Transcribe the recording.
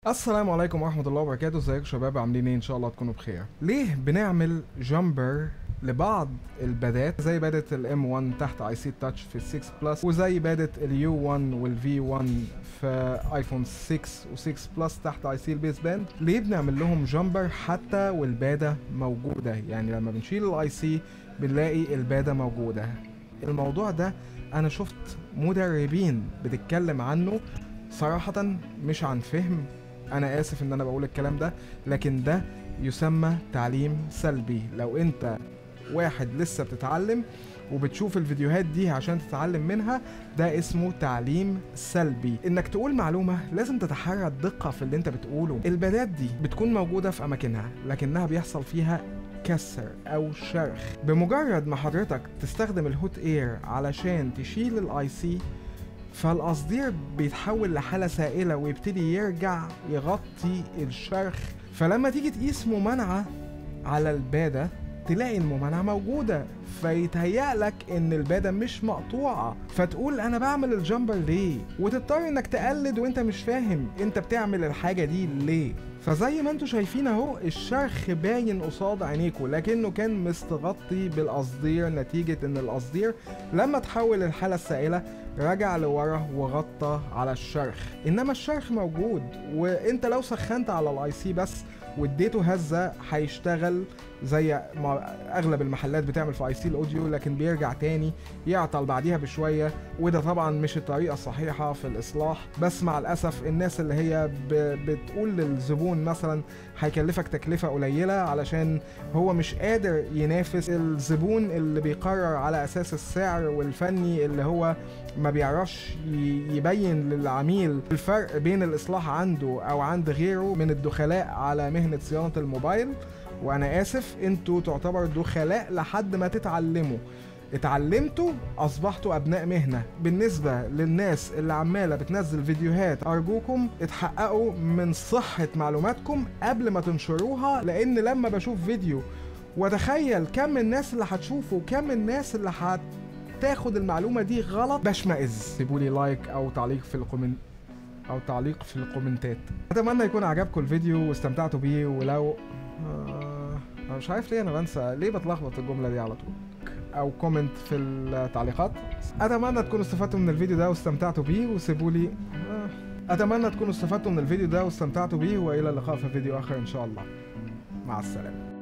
السلام عليكم ورحمة الله وبركاته ازيكم شباب عاملين ايه ان شاء الله تكونوا بخير ليه بنعمل جامبر لبعض البادات زي بادة الام 1 تحت اي سي تاتش في 6 بلس وزي بادة اليو 1 والفي 1 في ايفون 6 و6 بلس تحت اي سي البيس باند ليه بنعمل لهم جامبر حتى والبادة موجودة يعني لما بنشيل الاي سي بنلاقي البادة موجودة الموضوع ده انا شفت مدربين بتتكلم عنه صراحة مش عن فهم انا اسف ان انا بقول الكلام ده لكن ده يسمى تعليم سلبي لو انت واحد لسه بتتعلم وبتشوف الفيديوهات دي عشان تتعلم منها ده اسمه تعليم سلبي انك تقول معلومة لازم تتحرى الدقة في اللي انت بتقوله البدات دي بتكون موجودة في اماكنها لكنها بيحصل فيها كسر او شرخ بمجرد ما حضرتك تستخدم الهوت اير علشان تشيل الاي سي فالقصدير بيتحول لحالة سائلة ويبتدي يرجع يغطي الشرخ فلما تيجي تقيس ممانعة على البادة تلاقي الممانعة موجودة فيتهيأ لك ان البادة مش مقطوعة فتقول انا بعمل الجامبر ليه وتضطر انك تقلد وانت مش فاهم انت بتعمل الحاجة دي ليه فزي ما انتم شايفين اهو الشرخ باين قصاد عينيكوا لكنه كان مستغطي بالقصدير نتيجة ان القصدير لما تحول الحالة السائلة رجع لورا وغطى على الشرخ انما الشرخ موجود وانت لو سخنت على الاي سي بس واديته هزه هيشتغل زي ما اغلب المحلات بتعمل في اي سي الاوديو لكن بيرجع تاني يعطل بعديها بشويه وده طبعا مش الطريقه الصحيحه في الاصلاح بس مع الاسف الناس اللي هي ب... بتقول للزبون مثلا هيكلفك تكلفه قليله علشان هو مش قادر ينافس الزبون اللي بيقرر على اساس السعر والفني اللي هو ما بيعرفش يبين للعميل الفرق بين الاصلاح عنده او عند غيره من الدخلاء على مهنه صيانه الموبايل وانا اسف انتوا تعتبروا دخلاء لحد ما تتعلموا اتعلمتوا اصبحتوا ابناء مهنه بالنسبه للناس اللي عماله بتنزل فيديوهات ارجوكم اتحققوا من صحه معلوماتكم قبل ما تنشروها لان لما بشوف فيديو واتخيل كم الناس اللي هتشوفه وكم الناس اللي هت تاخد المعلومه دي غلط بشمئز سيبوا لي لايك او تعليق في الكومنت او تعليق في الكومنتات اتمنى يكون عجبكم الفيديو واستمتعتوا بيه ولو آه... انا مش عارف ليه انا بنسى ليه بتلخبط الجمله دي على طول او كومنت في التعليقات اتمنى تكونوا استفدتوا من الفيديو ده واستمتعتوا بيه وسيبوا لي آه... اتمنى تكونوا استفدتوا من الفيديو ده واستمتعتوا بيه والى اللقاء في فيديو اخر ان شاء الله مع السلامه